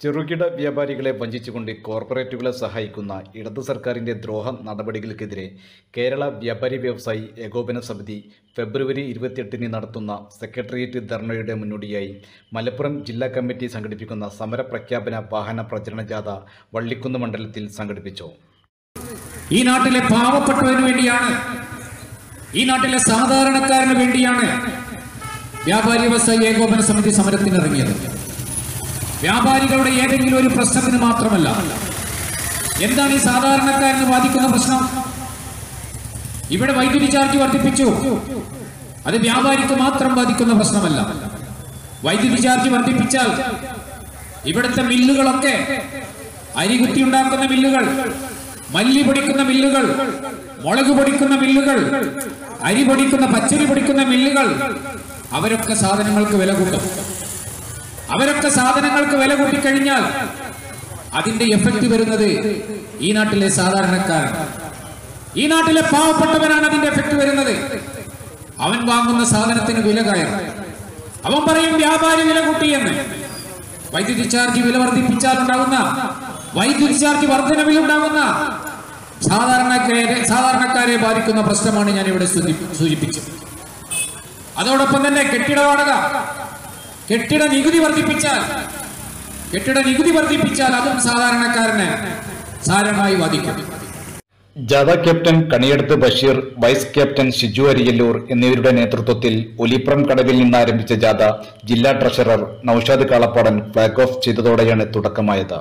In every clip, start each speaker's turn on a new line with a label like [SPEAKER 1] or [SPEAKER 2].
[SPEAKER 1] ചെറുകിട വ്യാപാരികളെ വഞ്ചിച്ചുകൊണ്ട് കോർപ്പറേറ്റുകളെ സഹായിക്കുന്ന ഇടതു സർക്കാരിന്റെ ദ്രോഹ നടപടികൾക്കെതിരെ കേരള വ്യാപാരി വ്യവസായി ഏകോപന സമിതി ഫെബ്രുവരി ഇരുപത്തിയെട്ടിന് നടത്തുന്ന സെക്രട്ടേറിയറ്റ് ധർണയുടെ മുന്നോടിയായി മലപ്പുറം ജില്ലാ കമ്മിറ്റി സംഘടിപ്പിക്കുന്ന സമര പ്രഖ്യാപന വാഹന പ്രചരണ ജാഥ വള്ളിക്കുന്ന് മണ്ഡലത്തിൽ സംഘടിപ്പിച്ചു
[SPEAKER 2] ഈ നാട്ടിലെ പാവപ്പെട്ടവന് വേണ്ടിയാണ് ഈ നാട്ടിലെ സാധാരണക്കാരന് വേണ്ടിയാണ് വ്യാപാരി വ്യവസായി ഏകോപന സമിതി സമരത്തിനിറങ്ങിയത് വ്യാപാരികളുടെ ഏതെങ്കിലും ഒരു പ്രശ്നത്തിന് മാത്രമല്ല എന്താണ് ഈ സാധാരണക്കാരന് ബാധിക്കുന്ന പ്രശ്നം ഇവിടെ വൈദ്യുതി ചാർജ് വർദ്ധിപ്പിച്ചു അത് വ്യാപാരിക്ക് മാത്രം ബാധിക്കുന്ന പ്രശ്നമല്ല വൈദ്യുതി ചാർജ് വർദ്ധിപ്പിച്ചാൽ ഇവിടുത്തെ മില്ലുകളൊക്കെ അരി കുത്തിയുണ്ടാക്കുന്ന മില്ലുകൾ മല്ലി പൊടിക്കുന്ന മില്ലുകൾ മുളക് പൊടിക്കുന്ന മില്ലുകൾ അരി പൊടിക്കുന്ന പച്ചരി പൊടിക്കുന്ന മില്ലുകൾ അവരൊക്കെ സാധനങ്ങൾക്ക് വില കൂട്ടും അവരൊക്കെ സാധനങ്ങൾക്ക് വില കൂട്ടിക്കഴിഞ്ഞാൽ അതിന്റെ എഫക്റ്റ് വരുന്നത് ഈ നാട്ടിലെ സാധാരണക്കാരൻ ഈ നാട്ടിലെ പാവപ്പെട്ടവനാണ് അതിന്റെ എഫക്റ്റ് വരുന്നത് അവൻ വാങ്ങുന്ന സാധനത്തിന് വില കയറും അവൻ പറയും വ്യാപാരി വില കൂട്ടിയെന്ന് വൈദ്യുതി ചാർജ് വില വർദ്ധിപ്പിച്ചാൽ ഉണ്ടാകുന്ന വൈദ്യുതി ചാർജ് വർധനവിൽ ഉണ്ടാകുന്ന സാധാരണക്കാരെ സാധാരണക്കാരെ ബാധിക്കുന്ന പ്രശ്നമാണ് ഞാൻ ഇവിടെ സൂചി- സൂചിപ്പിച്ചത് അതോടൊപ്പം തന്നെ കെട്ടിട വാടക കെട്ടിട നികുതി വർദ്ധിപ്പിച്ചാൽ കെട്ടിട നികുതി വർദ്ധിപ്പിച്ചാൽ അതും സാധാരണക്കാരനെ സാരമായി ബാധിക്കും
[SPEAKER 1] ജാഥ captain Kaniyadath Basheer vice captain Shiju Ariyallur എന്നിവരുടെ നേതൃത്വത്തിൽ ഒലിപ്രം കടവിൽ നിന്ന് ആരംഭിച്ച ജാഥ ജില്ലാ treasurer Noushad Kalappadan flag off ചെയ്തതോടെയാണ് തുടക്കമായത്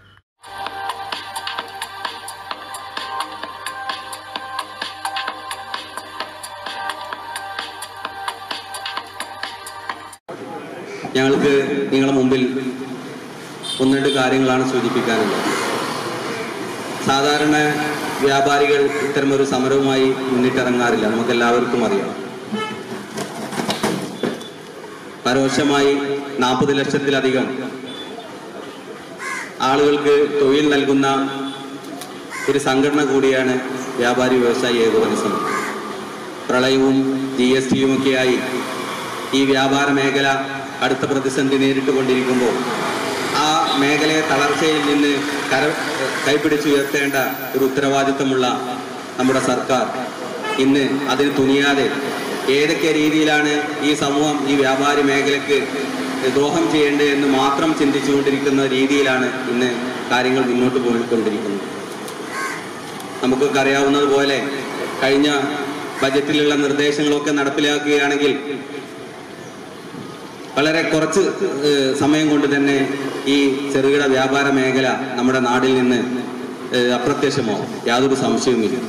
[SPEAKER 3] ഞങ്ങൾക്ക് നിങ്ങളുടെ മുമ്പിൽ ഒന്ന് രണ്ട് കാര്യങ്ങളാണ് സൂചിപ്പിക്കാനുള്ളത് സാധാരണ വ്യാപാരികൾ ഇത്തരമൊരു സമരവുമായി മുന്നിട്ടിറങ്ങാറില്ല നമുക്ക് എല്ലാവർക്കും അറിയാം പരോക്ഷമായി നാൽപ്പത് ലക്ഷത്തിലധികം ആളുകൾക്ക് തൊഴിൽ നൽകുന്ന ഒരു സംഘടന കൂടിയാണ് വ്യാപാരി വ്യവസായി ഏകോപന സമിതി പ്രളയവും ജി എസ് ടിയുമൊക്കെയായി ഈ വ്യാപാര മേഖല അടുത്ത പ്രതിസന്ധി നേരിട്ട് കൊണ്ടിരിക്കുമ്പോൾ ആ മേഖലയെ തളർച്ചയിൽ നിന്ന് കര കൈപിടിച്ചുയർത്തേണ്ട ഒരു ഉത്തരവാദിത്തമുള്ള നമ്മുടെ സർക്കാർ ഇന്ന് അതിന് തുനിയാതെ ഏതൊക്കെ രീതിയിലാണ് ഈ സമൂഹം ഈ വ്യാപാരി മേഖലയ്ക്ക് ദ്രോഹം ചെയ്യേണ്ടത് എന്ന് മാത്രം ചിന്തിച്ചുകൊണ്ടിരിക്കുന്ന രീതിയിലാണ് ഇന്ന് കാര്യങ്ങൾ മുന്നോട്ട് പോയിക്കൊണ്ടിരിക്കുന്നത് നമുക്കൊക്കെ അറിയാവുന്നതുപോലെ കഴിഞ്ഞ ബജറ്റിലുള്ള നിർദ്ദേശങ്ങളൊക്കെ നടപ്പിലാക്കുകയാണെങ്കിൽ വളരെ കുറച്ച് ഏഹ്, സമയം കൊണ്ട് തന്നെ ഈ ചെറുകിട വ്യാപാര മേഖല നമ്മുടെ നാടിൽ നിന്ന് ഏഹ്, അപ്രത്യക്ഷമാവും യാതൊരു സംശയവുമില്ല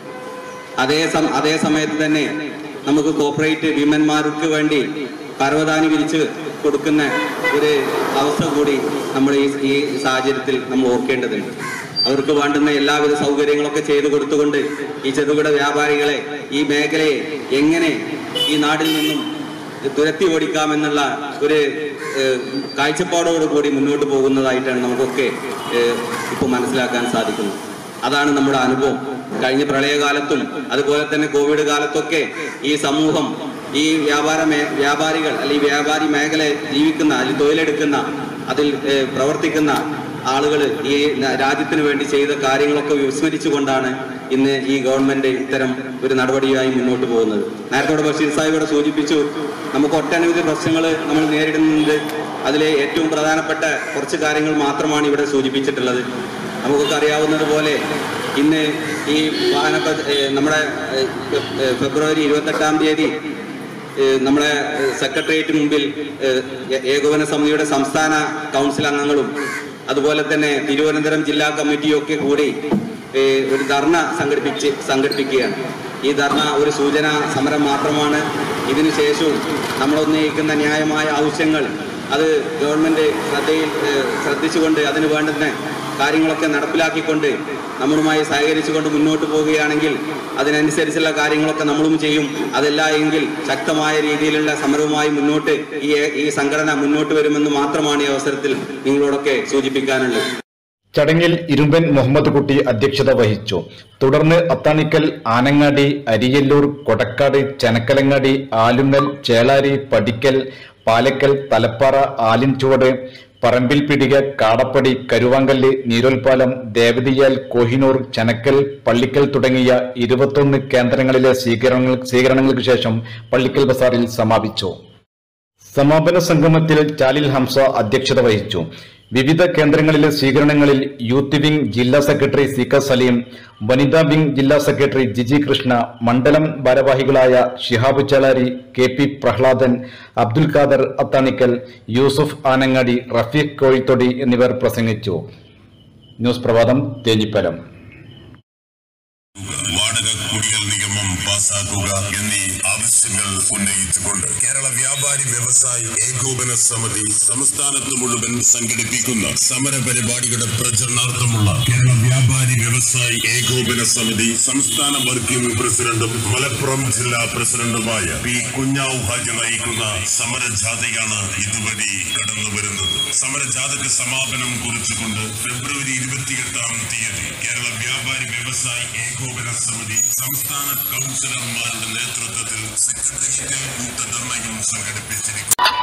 [SPEAKER 3] അതേ സം അതേ സമയത്ത് തന്നെ നമുക്ക് കോർപ്പറേറ്റ് വിമന്മാർക്ക് വേണ്ടി പർവ്വതാനി വിരിച്ച് കൊടുക്കുന്ന ഒരു അവസ്ഥ കൂടി നമ്മൾ ഈ ഈ സാഹചര്യത്തിൽ നമ്മൾ ഓർക്കേണ്ടതുണ്ട് അവർക്ക് വേണ്ടുന്ന എല്ലാവിധ സൗകര്യങ്ങളൊക്കെ ചെയ്തു കൊടുത്തുകൊണ്ട് ഈ ചെറുകിട വ്യാപാരികളെ ഈ മേഖലയെ എങ്ങനെ ഈ നാട്ടിൽ നിന്നും തുരത്തി ഓടിക്കാമെന്നുള്ള ഒരു ഏഹ്, കാഴ്ചപ്പാടോട് കൂടി മുന്നോട്ട് പോകുന്നതായിട്ടാണ് നമുക്കൊക്കെ ഇപ്പോൾ മനസ്സിലാക്കാൻ സാധിക്കുന്നത് അതാണ് നമ്മുടെ അനുഭവം കഴിഞ്ഞ പ്രളയകാലത്തും അതുപോലെ തന്നെ കോവിഡ് കാലത്തൊക്കെ ഈ സമൂഹം ഈ വ്യാപാര മേ വ്യാപാരികൾ അല്ലെങ്കിൽ വ്യാപാരി മേഖല ജീവിക്കുന്ന അല്ലെങ്കിൽ തൊഴിലെടുക്കുന്ന അതിൽ ഏഹ്, പ്രവർത്തിക്കുന്ന ആളുകൾ ഈ ന- രാജ്യത്തിന് വേണ്ടി ചെയ്ത കാര്യങ്ങളൊക്കെ വിസ്മരിച്ചുകൊണ്ടാണ് ഇന്ന് ഈ ഗവൺമെന്റ് ഇത്തരം ഒരു നടപടിയായി മുന്നോട്ട് പോകുന്നത് നേരത്തെ ഇവിടെ ബഷീർ സാഹിബ് ഇവിടെ സൂചിപ്പിച്ചു നമുക്ക് ഒട്ടനവധി പ്രശ്നങ്ങൾ നമ്മൾ നേരിടുന്നുണ്ട് അതിലെ ഏറ്റവും പ്രധാനപ്പെട്ട കുറച്ച് കാര്യങ്ങൾ മാത്രമാണ് ഇവിടെ സൂചിപ്പിച്ചിട്ടുള്ളത് നമുക്കൊക്കെ അറിയാവുന്നതുപോലെ ഇന്ന് ഈ വാഹന പ- ഏഹ് നമ്മുടെ ഏഹ്, ഏഹ്, ഫെബ്രുവരി ഇരുപത്തെട്ടാം തീയതി ഏഹ്, നമ്മുടെ ഏഹ്, സെക്രട്ടേറിയറ്റ് മുമ്പിൽ ഏഹ്, ഏ- ഏകോപന സമിതിയുടെ സംസ്ഥാന കൗൺസിൽ അംഗങ്ങളും അതുപോലെ തന്നെ തിരുവനന്തപുരം ജില്ലാ കമ്മിറ്റിയും ഒക്കെ കൂടി ഏഹ്, ഒരു ധർണ സംഘടിപ്പിച്ച് സംഘടിപ്പിക്കുകയാണ് ഈ ധർണ ഒരു സൂചന സമരം മാത്രമാണ് ഇതിനു ശേഷവും നമ്മൾ ഉന്നയിക്കുന്ന ന്യായമായ ആവശ്യങ്ങൾ അത് ഗവൺമെന്റ് ശ്രദ്ധയിൽ ഏഹ്, ശ്രദ്ധിച്ചുകൊണ്ട് അതിന് വേണ്ടുന്ന കാര്യങ്ങളൊക്കെ നടപ്പിലാക്കിക്കൊണ്ട് നമ്മളുമായി സഹകരിച്ചുകൊണ്ട് മുന്നോട്ട് പോവുകയാണെങ്കിൽ അതിനനുസരിച്ചുള്ള കാര്യങ്ങളൊക്കെ നമ്മളും ചെയ്യും അതല്ല എങ്കിൽ ശക്തമായ രീതിയിലുള്ള സമരവുമായി മുന്നോട്ട് ഈ ഈ സംഘടന മുന്നോട്ട് വരുമെന്ന് മാത്രമാണ് ഈ അവസരത്തിൽ നിങ്ങളോടൊക്കെ സൂചിപ്പിക്കാനുള്ളത്
[SPEAKER 1] ചടങ്ങിൽ ഇരുമ്പൻ മുഹമ്മദ് കുട്ടി അധ്യക്ഷത വഹിച്ചു തുടർന്ന് അത്താണിക്കൽ ആനങ്ങാടി അരിയല്ലൂർ കൊടക്കാട് ചനക്കലങ്ങാടി ആലുങ്ങൽ ചേളാരി പടിക്കൽ പാലക്കൽ തലപ്പാറ ആലിൻചുവട് പറമ്പിൽ പിടിക കാടപ്പടി കരുവാങ്കല്ല് നീരോൽപ്പാലം ദേവതിയാൽ കോഹിനൂർ ചനക്കൽ പള്ളിക്കൽ തുടങ്ങിയ ഇരുപത്തൊന്ന് കേന്ദ്രങ്ങളിലെ സ്വീകരണങ്ങൾ സ്വീകരണങ്ങൾക്ക് ശേഷം പള്ളിക്കൽ ബസാറിൽ സമാപിച്ചു സമാപന സംഗമത്തിൽ ചാലിൽ ഹംസ അധ്യക്ഷത വഹിച്ചു വിവിധ കേന്ദ്രങ്ങളിലെ സ്വീകരണങ്ങളിൽ യൂത്ത് വിംഗ് ജില്ലാ സെക്രട്ടറി സി കെ സലീം വനിതാ വിംഗ് ജില്ലാ സെക്രട്ടറി ജിജി കൃഷ്ണ മണ്ഡലം ഭാരവാഹികളായ ഷിഹാബ് ചലാരി കെ പി പ്രഹ്ലാദൻ അബ്ദുൽ ഖാദർ അത്താണിക്കൽ യൂസുഫ് ആനങ്ങാടി റഫീഖ് കോഴിത്തൊടി എന്നിവർ പ്രസംഗിച്ചു ന്യൂസ് പ്രഭാതം തേഞ്ഞിപ്പലം
[SPEAKER 4] വാടക കുടികൾ നിയമം പാസാക്കുക എന്നീ ആവശ്യങ്ങൾ ഉന്നയിച്ചുകൊണ്ട് കേരള വ്യാപാരി വ്യവസായി ഏകോപന സമിതി സംസ്ഥാനത്ത് മുഴുവൻ സംഘടിപ്പിക്കുന്ന സമര പരിപാടികളുടെ പ്രചരണാർത്ഥമുള്ള കേരള വ്യാപാരി വ്യവസായി ഏകോപന സമിതി സംസ്ഥാന വർക്കിംഗ് പ്രസിഡന്റും മലപ്പുറം ജില്ലാ പ്രസിഡന്റുമായ പി കുഞ്ഞാവു ഹാജി നയിക്കുന്ന സമരജാഥയാണ് ഇതുവഴി കടന്നു വരുന്നത് സമരജാഥയ്ക്ക് സമാപനം കുറിച്ചുകൊണ്ട് ഫെബ്രുവരി ഇരുപത്തിയെട്ടാം തീയതി കേരള വ്യാപാരി വ്യവസായി ഏകോപന സമിതി സംസ്ഥാന കൗൺസിലർമാരുടെ നേതൃത്വത്തിൽ സെക്രട്ടേറിയറ്റിൽ കൂട്ടധർണയും സംഘടിപ്പിച്ചിരിക്കുന്നു